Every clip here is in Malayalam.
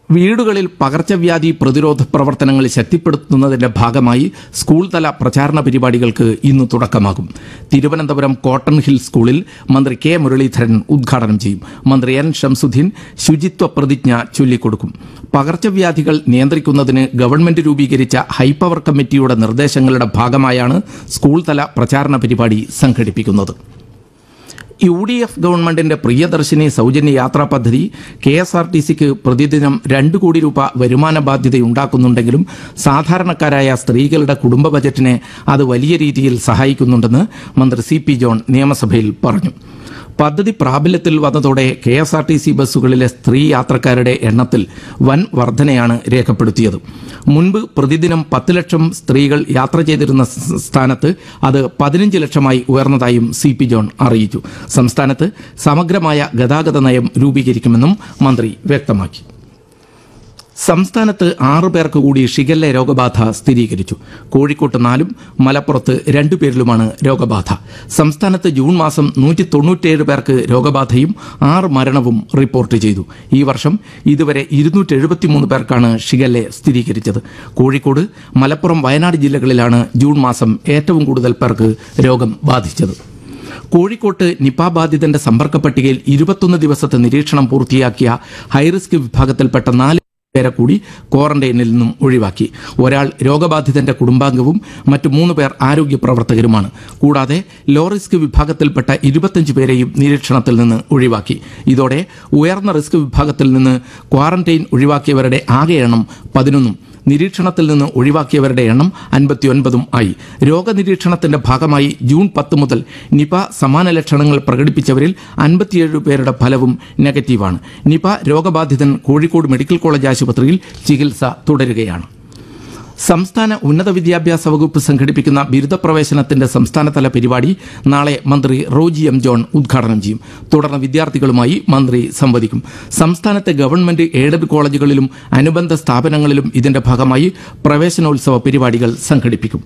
വീടുകളിൽ പകർച്ചവ്യാധി പ്രതിരോധ പ്രവർത്തനങ്ങൾ ശക്തിപ്പെടുത്തുന്നതിന്റെ ഭാഗമായി സ്കൂൾ തല പ്രചാരണ പരിപാടികൾക്ക് ഇന്ന് തുടക്കമാകും തിരുവനന്തപുരം കോട്ടൺ ഹിൽ സ്കൂളിൽ മന്ത്രി കെ മുരളീധരൻ ഉദ്ഘാടനം ചെയ്യും മന്ത്രി എൻ ഷംസുദ്ദീൻ ശുചിത്വ പ്രതിജ്ഞ ചൊല്ലിക്കൊടുക്കും പകർച്ചവ്യാധികൾ നിയന്ത്രിക്കുന്നതിന് ഗവൺമെന്റ് രൂപീകരിച്ച ഹൈപ്പവർ കമ്മിറ്റിയുടെ നിർദ്ദേശങ്ങളുടെ ഭാഗമായാണ് സ്കൂൾ തല പ്രചാരണ പരിപാടി സംഘടിപ്പിക്കുന്നത് യു ഡി എഫ് ഗവൺമെന്റിന്റെ പ്രിയദർശിനി സൗജന്യ യാത്രാ പദ്ധതി കെ എസ് ആർ ടി സിക്ക് പ്രതിദിനം രണ്ട് കോടി രൂപ വരുമാന ബാധ്യതയുണ്ടാക്കുന്നുണ്ടെങ്കിലും സാധാരണക്കാരായ സ്ത്രീകളുടെ കുടുംബ ബജറ്റിനെ അത് വലിയ രീതിയിൽ സഹായിക്കുന്നുണ്ടെന്ന് മന്ത്രി സി പി ജോൺ നിയമസഭയിൽ പറഞ്ഞു പദ്ധതി പ്രാബല്യത്തിൽ വന്നതോടെ K S R T C ബസ്സുകളിലെ സ്ത്രീ യാത്രക്കാരുടെ എണ്ണത്തിൽ വൻ വർധനയാണ് രേഖപ്പെടുത്തിയത് മുൻപ് പ്രതിദിനം പത്ത് ലക്ഷം സ്ത്രീകൾ യാത്ര ചെയ്തിരുന്ന സ് സ്ഥാനത്ത് അത് പതിനഞ്ച് ലക്ഷമായി ഉയർന്നതായും സി പി ജോൺ അറിയിച്ചു സംസ്ഥാനത്ത് സമഗ്രമായ ഗതാഗത നയം രൂപീകരിക്കുമെന്നും മന്ത്രി വ്യക്തമാക്കി സംസ്ഥാനത്ത് ആറു പേർക്ക് കൂടി ഷിഗല്ല രോഗബാധ സ്ഥിരീകരിച്ചു കോഴിക്കോട്ട് നാലും മലപ്പുറത്ത് രണ്ടു പേരിലുമാണ് രോഗബാധ സംസ്ഥാനത്ത് ജൂൺ മാസം നൂറ്റി തൊണ്ണൂറ്റേഴ് പേർക്ക് രോഗബാധയും ആറ് മരണവും റിപ്പോർട്ട് ചെയ്തു ഈ വർഷം ഇതുവരെ ഇരുന്നൂറ്റി എഴുപത്തിമൂന്ന് പേർക്കാണ് ഷിഗല്ല സ്ഥിരീകരിച്ചത് കോഴിക്കോട് മലപ്പുറം വയനാട് ജില്ലകളിലാണ് ജൂൺ മാസം ഏറ്റവും കൂടുതൽ പേർക്ക് രോഗം ബാധിച്ചത് കോഴിക്കോട്ട് നിപ ബാധിതന്റെ സമ്പർക്ക പട്ടികയിൽ ഇരുപത്തൊന്ന് ദിവസത്തെ നിരീക്ഷണം പൂർത്തിയാക്കിയ ഹൈറിസ്ക് വിഭാഗത്തിൽപ്പെട്ട നാല് പേരെ കൂടി ക്വാറന്റൈനിൽ നിന്നും ഒഴിവാക്കി ഒരാൾ രോഗബാധിതന്റെ കുടുംബാംഗവും മറ്റു മൂന്ന് പേർ ആരോഗ്യ പ്രവർത്തകരുമാണ് കൂടാതെ ലോ റിസ്ക് വിഭാഗത്തിൽപ്പെട്ട ഇരുപത്തഞ്ച് പേരെയും നിരീക്ഷണത്തിൽ നിന്ന് ഒഴിവാക്കി ഇതോടെ ഉയർന്ന റിസ്ക് വിഭാഗത്തിൽ നിന്ന് ക്വാറന്റൈൻ ഒഴിവാക്കിയവരുടെ ആകെ എണ്ണം പതിനൊന്നും നിരീക്ഷണത്തിൽ നിന്ന് ഒഴിവാക്കിയവരുടെ എണ്ണം അൻപത്തിയൊൻപതും ആയി രോഗനിരീക്ഷണത്തിന്റെ ഭാഗമായി ജൂൺ പത്ത് മുതൽ നിപ സമാന ലക്ഷണങ്ങൾ പ്രകടിപ്പിച്ചവരിൽ അൻപത്തിയേഴ് പേരുടെ ഫലവും നെഗറ്റീവാണ് നിപ രോഗബാധിതൻ കോഴിക്കോട് മെഡിക്കൽ കോളേജ് ആശുപത്രിയിൽ ചികിത്സ തുടരുകയാണ് സംസ്ഥാന ഉന്നത വിദ്യാഭ്യാസ വകുപ്പ് സംഘടിപ്പിക്കുന്ന ബിരുദ പ്രവേശനത്തിന്റെ സംസ്ഥാനതല പരിപാടി നാളെ മന്ത്രി റോജി എം ജോൺ ഉദ്ഘാടനം ചെയ്യും തുടർന്ന് വിദ്യാർത്ഥികളുമായി മന്ത്രി സംവദിക്കും സംസ്ഥാനത്തെ ഗവൺമെന്റ് എയ്ഡഡ് കോളേജുകളിലും അനുബന്ധ സ്ഥാപനങ്ങളിലും ഇതിന്റെ ഭാഗമായി പ്രവേശനോത്സവ പരിപാടികൾ സംഘടിപ്പിക്കും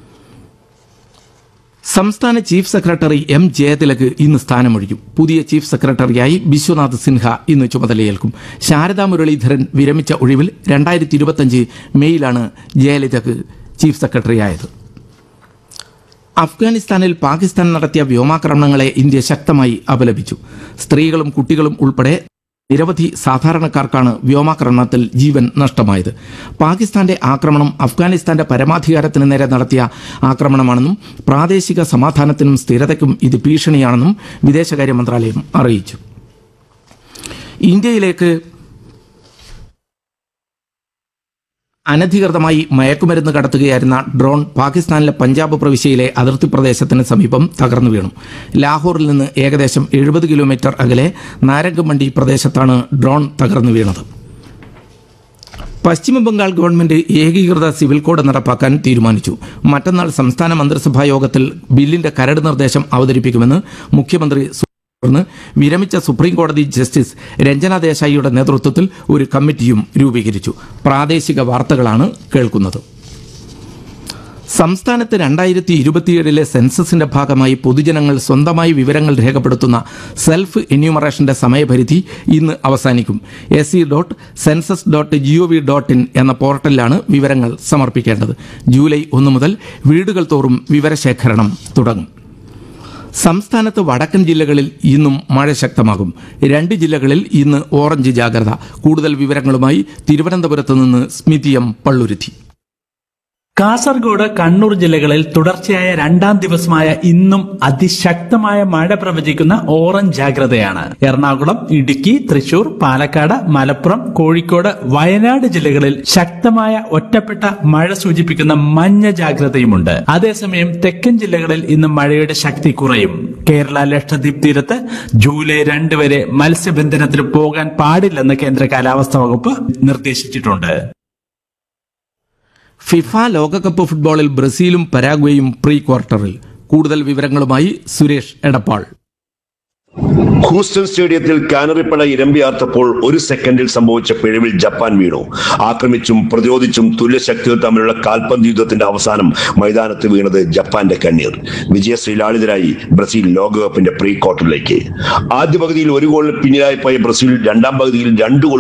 സംസ്ഥാന ചീഫ് സെക്രട്ടറി എം ജയതിലക് ഇന്ന് സ്ഥാനമൊഴിക്കും പുതിയ ചീഫ് സെക്രട്ടറിയായി ബിശ്വനാഥ് സിൻഹ ഇന്ന് ചുമതലയേൽക്കും ശാരദാ മുരളീധരൻ വിരമിച്ച ഒഴിവിൽ രണ്ടായിരത്തി ഇരുപത്തഞ്ച് മെയ്യിലാണ് ജയലളിതക്ക് ചീഫ് സെക്രട്ടറിയായത് അഫ്ഗാനിസ്ഥാനിൽ പാകിസ്ഥാൻ നടത്തിയ വ്യോമാക്രമണങ്ങളെ ഇന്ത്യ ശക്തമായി അപലപിച്ചു സ്ത്രീകളും കുട്ടികളും ഉൾപ്പെടെ നിരവധി സാധാരണക്കാർക്കാണ് വ്യോമാക്രമണത്തിൽ ജീവൻ നഷ്ടമായത് പാകിസ്ഥാന്റെ ആക്രമണം അഫ്ഗാനിസ്ഥാന്റെ പരമാധികാരത്തിന് നേരെ നടത്തിയ ആക്രമണമാണെന്നും പ്രാദേശിക സമാധാനത്തിനും സ്ഥിരതയ്ക്കും ഇത് ഭീഷണിയാണെന്നും വിദേശകാര്യ മന്ത്രാലയം അറിയിച്ചു ഇന്ത്യയിലേക്ക് അനധികൃതമായി മയക്കുമരുന്ന് കടത്തുകയായിരുന്ന ഡ്രോൺ പാകിസ്ഥാനിലെ പഞ്ചാബ് പ്രവിശ്യയിലെ അതിർത്തി പ്രദേശത്തിന് സമീപം തകർന്നു വീണു ലാഹോറിൽ നിന്ന് ഏകദേശം എഴുപത് കിലോമീറ്റർ അകലെ നാരംഗമണ്ഡി പ്രദേശത്താണ് ഡ്രോൺ തകർന്നു വീണത് പശ്ചിമബംഗാൾ ഗവൺമെന്റ് ഏകീകൃത സിവിൽ കോഡ് നടപ്പാക്കാൻ തീരുമാനിച്ചു മറ്റന്നാൾ സംസ്ഥാന മന്ത്രിസഭാ യോഗത്തിൽ ബില്ലിന്റെ കരട് നിർദ്ദേശം അവതരിപ്പിക്കുമെന്ന് മുഖ്യമന്ത്രി സു- തുടർന്ന് വിരമിച്ച സുപ്രീം കോടതി ജസ്റ്റിസ് രഞ്ജന ദേശായിയുടെ നേതൃത്വത്തിൽ ഒരു കമ്മിറ്റിയും രൂപീകരിച്ചു പ്രാദേശിക വാർത്തകളാണ് കേൾക്കുന്നത് സംസ്ഥാനത്ത് രണ്ടായിരത്തി ഇരുപത്തിയേഴിലെ സെൻസസിന്റെ ഭാഗമായി പൊതുജനങ്ങൾ സ്വന്തമായി വിവരങ്ങൾ രേഖപ്പെടുത്തുന്ന സെൽഫ് എന്യൂമറേഷന്റെ സമയപരിധി ഇന്ന് അവസാനിക്കും S C dot census dot G O V dot in എന്ന പോർട്ടലിലാണ് വിവരങ്ങൾ സമർപ്പിക്കേണ്ടത് ജൂലൈ ഒന്ന് മുതൽ വീടുകൾ തോറും വിവരശേഖരണം തുടങ്ങും സംസ്ഥാനത്ത് വടക്കൻ ജില്ലകളിൽ ഇന്നും മഴ ശക്തമാകും രണ്ട് ജില്ലകളിൽ ഇന്ന് ഓറഞ്ച് ജാഗ്രത കൂടുതൽ വിവരങ്ങളുമായി തിരുവനന്തപുരത്ത് നിന്ന് സ്മിതി എം പള്ളുരുത്തി കാസർഗോഡ് കണ്ണൂർ ജില്ലകളിൽ തുടർച്ചയായ രണ്ടാം ദിവസമായ ഇന്നും അതിശക്തമായ മഴ പ്രവചിക്കുന്ന ഓറഞ്ച് ജാഗ്രതയാണ് എറണാകുളം ഇടുക്കി തൃശൂർ പാലക്കാട് മലപ്പുറം കോഴിക്കോട് വയനാട് ജില്ലകളിൽ ശക്തമായ ഒറ്റപ്പെട്ട മഴ സൂചിപ്പിക്കുന്ന മഞ്ഞ ജാഗ്രതയുമുണ്ട് അതേസമയം തെക്കൻ ജില്ലകളിൽ ഇന്ന് മഴയുടെ ശക്തി കുറയും കേരള ലക്ഷദ്വീപ് തീരത്ത് ജൂലൈ രണ്ട് വരെ മത്സ്യബന്ധനത്തിന് പോകാൻ പാടില്ലെന്ന് കേന്ദ്ര കാലാവസ്ഥാ വകുപ്പ് നിർദ്ദേശിച്ചിട്ടുണ്ട് ഫിഫ ലോകകപ്പ് ഫുട്ബോളിൽ ബ്രസീലും പരാഗ്വേയും പ്രീ ക്വാർട്ടറിൽ കൂടുതൽ വിവരങ്ങളുമായി സുരേഷ് എടപ്പാൾ ഹൂസ്റ്റൺ സ്റ്റേഡിയത്തിൽ കാനറിപ്പട ഇരമ്പിയാർത്തപ്പോൾ ഒരു സെക്കൻഡിൽ സംഭവിച്ച പിഴവിൽ ജപ്പാൻ വീണു ആക്രമിച്ചും പ്രതിരോധിച്ചും തുല്യശക്തികൾ തമ്മിലുള്ള കാൽപന്ത് യുദ്ധത്തിന്റെ അവസാനം മൈതാനത്ത് വീണത് ജപ്പാന്റെ കണ്ണീർ വിജയശ്രീലാളിതരായി ബ്രസീൽ ലോകകപ്പിന്റെ പ്രീ ക്വാർട്ടറിലേക്ക് ആദ്യ പകുതിയിൽ ഒരു ഗോളിന് പിന്നിലായി പോയ ബ്രസീൽ രണ്ടാം പകുതിയിൽ രണ്ട് ഗോൾ